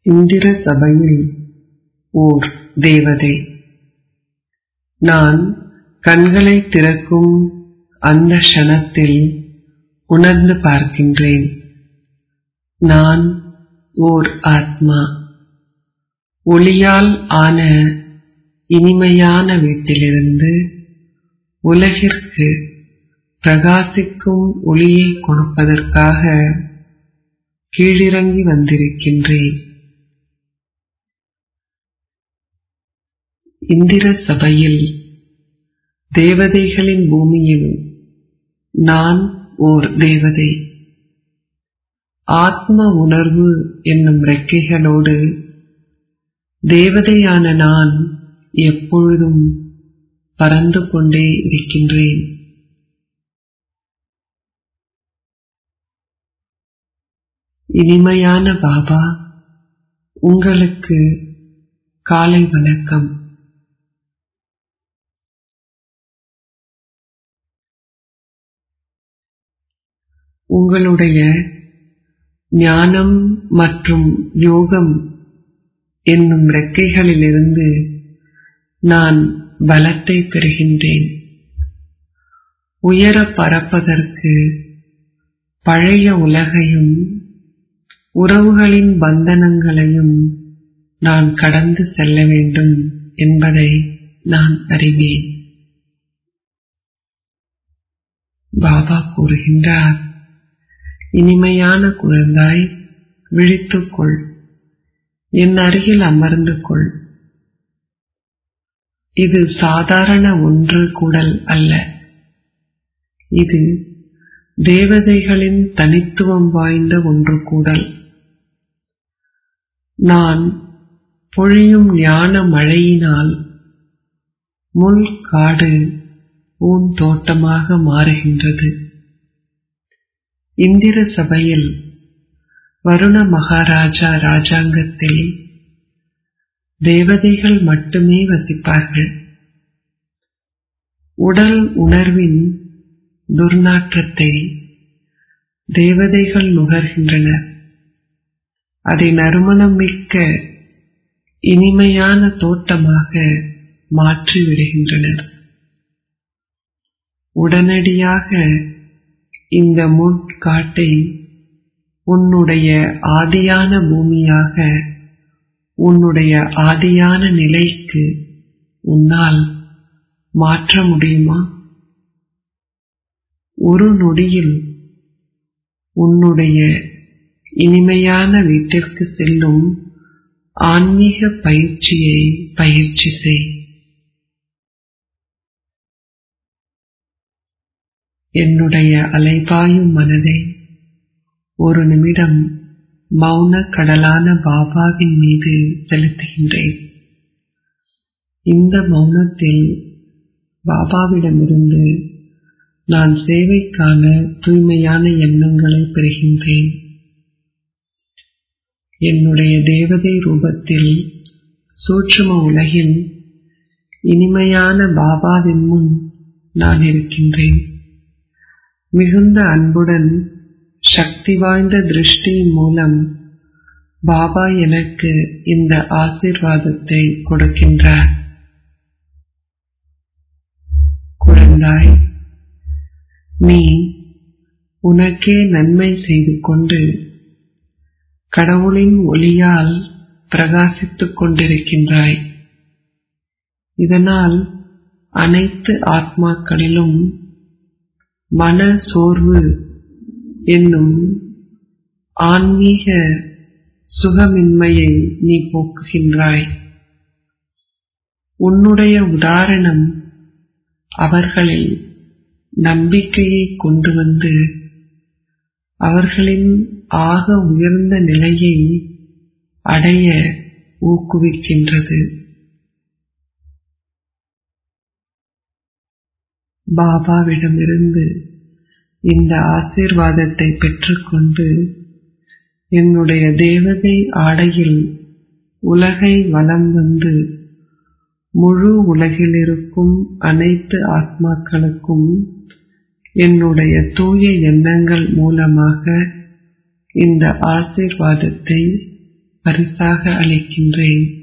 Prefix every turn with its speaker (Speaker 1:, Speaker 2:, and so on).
Speaker 1: இந்திர சபையில் ஓர் தேவதை நான் கண்களைத் திறக்கும் அந்த க்ஷணத்தில் உணர்ந்து பார்க்கின்றேன் நான் ஓர் ஆத்மா ஒளியால் ஆன இனிமையான வீட்டிலிருந்து உலகிற்கு பிரகாசிக்கும் ஒளியைக் கொடுப்பதற்காக கீழிறங்கி வந்திருக்கின்றேன் இந்திர சபையில் தேவதைகளின் பூமியில் நான் ஓர் தேவதை ஆத்ம உணர்வு என்னும் ரெக்கைகளோடு தேவதையான நான் எப்பொழுதும் பறந்து கொண்டே இருக்கின்றேன் இனிமையான பாபா உங்களுக்கு காலை வணக்கம் உங்களுடைய ஞானம் மற்றும் யோகம் என்னும் ரெக்கைகளிலிருந்து நான் பலத்தை பெறுகின்றேன் உயர பறப்பதற்கு பழைய உலகையும் உறவுகளின் பந்தனங்களையும் நான் கடந்து செல்ல வேண்டும் என்பதை நான் அறிவேன் பாபா கூறுகின்றார் இனிமையான குழந்தாய் விழித்துக்கொள் என் அருகில் அமர்ந்து கொள் இது சாதாரண ஒன்று கூடல் அல்ல இது தேவதைகளின் தனித்துவம் வாய்ந்த ஒன்று கூடல் நான் பொழியும் ஞான மழையினால் முள் காடு பூந்தோட்டமாக மாறுகின்றது இந்திர சபையில் வருண மகாராஜா ராஜாங்கத்தில் தேவதைகள் மட்டுமே வசிப்பார்கள் உடல் உணர்வின் துர்நாற்றத்தை தேவதைகள் நுகர்கின்றனர் அதை நறுமணம் மிக்க இனிமையான தோட்டமாக மாற்றி விடுகின்றனர் உடனடியாக இந்த முட்காட்டை உன்னுடைய ஆதியான பூமியாக உன்னுடைய ஆதியான நிலைக்கு உன்னால் மாற்ற முடியுமா ஒரு நொடியில் உன்னுடைய இனிமையான வீட்டிற்கு செல்லும் ஆன்மீக பயிற்சியை பயிற்சி செய் என்னுடைய அலைபாயும் மனதை ஒரு நிமிடம் மௌன கடலான பாபாவின் மீது செலுத்துகின்றேன் இந்த மௌனத்தில் பாபாவிடமிருந்து நான் சேவைக்கான தூய்மையான எண்ணங்களை பெறுகின்றேன் என்னுடைய தேவதை ரூபத்தில் சூட்சும உலகில் இனிமையான பாபாவின் முன் நான் இருக்கின்றேன் மிகுந்த அன்புடன் சக்தி வாய்ந்த திருஷ்டியின் மூலம் பாபா எனக்கு இந்த ஆசிர்வாதத்தை கொடுக்கின்றார் குழந்தாய் நீ உனக்கே நன்மை செய்து கொண்டு கடவுளின் ஒளியால் பிரகாசித்துக் கொண்டிருக்கின்றாய் இதனால் அனைத்து ஆத்மாக்களிலும் மன சோர்வு என்னும் ஆன்மீக சுகமின்மையை நீ போக்குகின்றாய் உன்னுடைய உதாரணம் அவர்களில் நம்பிக்கையை கொண்டு வந்து அவர்களின் ஆக உயர்ந்த நிலையை அடைய ஊக்குவிக்கின்றது பாபாவிடமிருந்து இந்த ஆசீர்வாதத்தை பெற்றுக்கொண்டு என்னுடைய தேவதை ஆடையில் உலகை வலம் வந்து முழு உலகிலிருக்கும் அனைத்து ஆத்மாக்களுக்கும் என்னுடைய தூய எண்ணங்கள் மூலமாக இந்த ஆசீர்வாதத்தை பரிசாக அளிக்கின்றேன்